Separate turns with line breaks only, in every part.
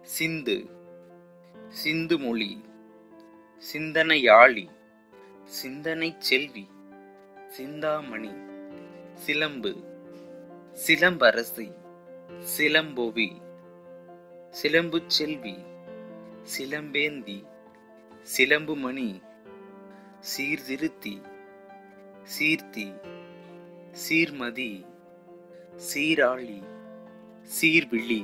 சிந்து சிந்து மொழி சிந்தனையாழி சிந்தனை செல்வி சிந்தாமணி சிலம்பு சிலம்பரசி சிலம்பொவி சிலம்பு செல்வி சிலம்பேந்தி சிலம்புமணி சீர்திருத்தி சீர்த்தி சீர்மதி சீராழி சீர்விழி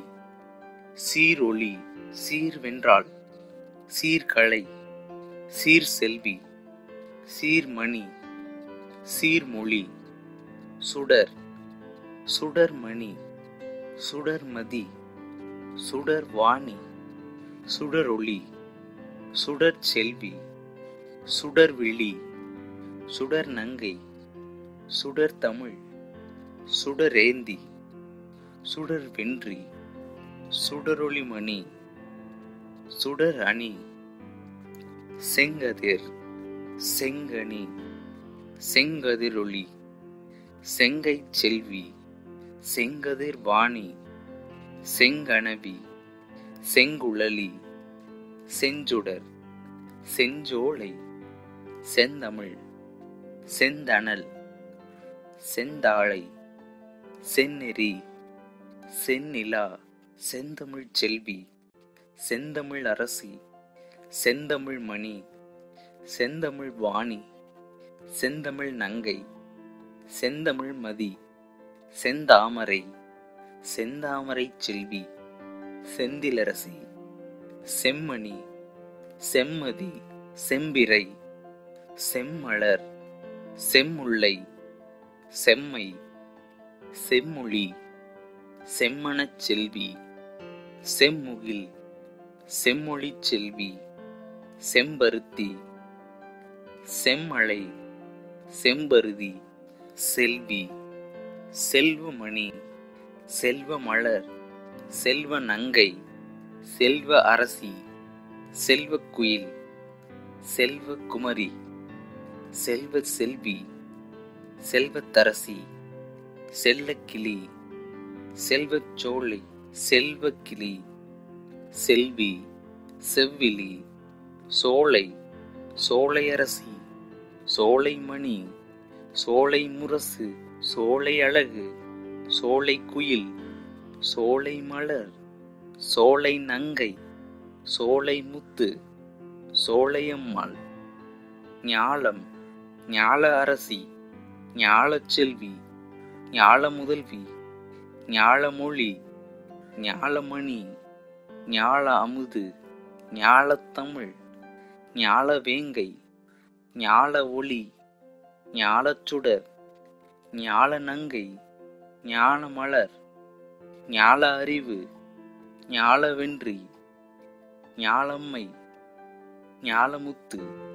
சீரொளி சீர்வென்றாள் சீர்கலை சீர் செல்வி சீர்மணி சீர்மொழி சுடர் சுடர்மணி சுடர்மதி சுடர்வாணி சுடரொளி சுடர் செல்வி சுடர்விழி சுடர் நங்கை சுடர் தமிழ் சுடரேந்தி சுடர் வென்றி சுடரொளிமணி சுடர் அணி செங்கதிர் செங்கனி செங்கதிரொளி செங்கை செல்வி செங்கதிர் வாணி செங்கணவி செங்குழலி செஞ்சுடர் செஞ்சோலை செந்தமிழ் செந்தணல் செந்தாழை செந்நெறி செந்நிலா செந்தமிழ் செல்வி செந்தமிழ் அரசி செந்தமிழ் மணி செந்தமிழ் வாணி செந்தமிழ் நங்கை செந்தமிழ் மதி செந்தாமரை செந்தாமரை செல்வி செந்திலரசி செம்மணி செம்மதி செம்பிறை செம்மலர் செம்முல்லை செம்மை செம்மொழி செம்மணச் செல்வி செம்முகில் செம்மொழிச் செல்வி செம்பருத்தி செம்மழை செம்பருதி செல்வி செல்வமணி செல்வமலர் செல்வ நங்கை செல்வ அரசி செல்வக்குயில் செல்வ குமரி செல்வ செல்வி செல்வத்தரசி செல்லக்கிளி செல்வச் சோலை செல்வக்கிளி செல்வி செவ்விலி சோலை சோலையரசி சோலைமணி சோலை முரசு சோலை அழகு சோலை குயில் சோலை மலர் சோலை நங்கை சோலை முத்து சோலையம்மாள் ஞாலம் ஞால அரசி ஞாலச் செல்வி ஞால முதல்வி ஞாலமொழி ஞாலமணி ஞால அமுது ஞாலத்தமிழ் ஞால வேங்கை ஞால ஒளி ஞாலச்சுடர் ஞால நங்கை ஞான மலர் ஞால அறிவு ஞால வென்றி ஞாலம்மை ஞாலமுத்து